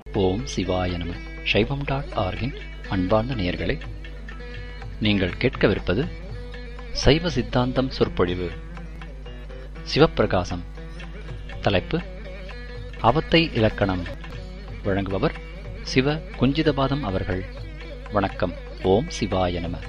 ஓம் சிவாய நம சைவம் டாட் ஆர்கின் அன்பார்ந்த நேயர்களே நீங்கள் கேட்கவிருப்பது சைவ சித்தாந்தம் சொற்பொழிவு சிவப்பிரகாசம் தலைப்பு அவத்தை இலக்கணம் வழங்குபவர் சிவ குஞ்சிதபாதம் அவர்கள் வணக்கம் ஓம் சிவாய நம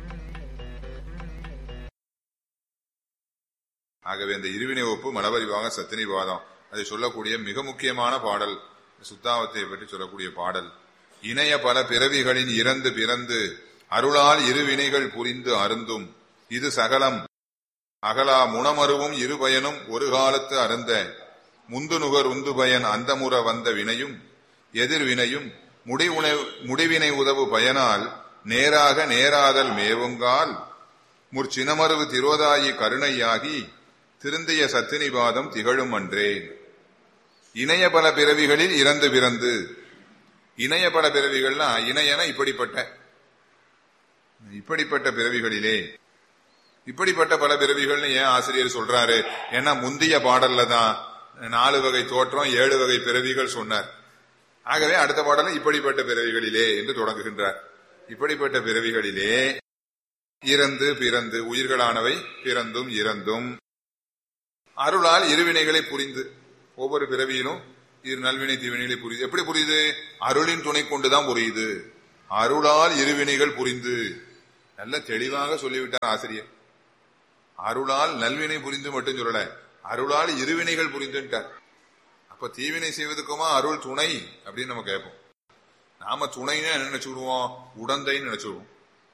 ஆகவே இந்த இருவினை ஒப்பு மலபரிவாக சத்தினிவாதம் அதை சொல்லக்கூடிய மிக முக்கியமான பாடல் சுத்தாவத்தை பற்றி சொல்லக்கூடிய பாடல் இணைய பல பிறவிகளின் இறந்து பிறந்து அருளால் இருவினைகள் புரிந்து அருந்தும் இது சகலம் அகலா முனமருவும் இருபயனும் ஒரு காலத்து அருந்த முந்து நுகர் உந்து பயன் அந்தமுற வந்த வினையும் எதிர்வினையும் முடிவுனை முடிவினை உதவு பயனால் நேராக நேராதல் மேவுங்கால் முற்சினமருவு திரோதாயி கருணையாகி திருந்திய சத்தினிபாதம் திகழும் அன்றே இணைய பல பிறவிகளில் இறந்து பிறந்து இணைய பல பிறவிகள்னா இணையன இப்படிப்பட்ட இப்படிப்பட்ட பிறவிகளிலே இப்படிப்பட்ட பல பிறவிகள்னு ஏன் ஆசிரியர் சொல்றாரு ஏன்னா முந்தைய பாடல்ல தான் நாலு வகை தோற்றம் ஏழு வகை பிறவிகள் சொன்னார் ஆகவே அடுத்த பாடல இப்படிப்பட்ட பிறவிகளிலே என்று தொடங்குகின்றார் இப்படிப்பட்ட பிறவிகளிலே இறந்து பிறந்து உயிர்களானவை பிறந்தும் இறந்தும் அருளால் இருவினைகளை புரிந்து ஒவ்வொரு பிறவியிலும் இரு நல்வினை தீவினைகளை புரியுது எப்படி புரியுது அருளின் துணை கொண்டுதான் புரியுது அருளால் இருவினைகள் புரிந்து நல்ல தெளிவாக சொல்லிவிட்டார் ஆசிரியர் அருளால் நல்வினை புரிந்து மட்டும் சொல்லல அருளால் இருவினைகள் புரிந்துட்டார் அப்ப தீவினை செய்வதற்குமா அருள் துணை அப்படின்னு நம்ம கேட்போம் நாம துணைன்னு என்ன நினைச்சுடுவோம் உடந்தைன்னு நினைச்சுடுவோம்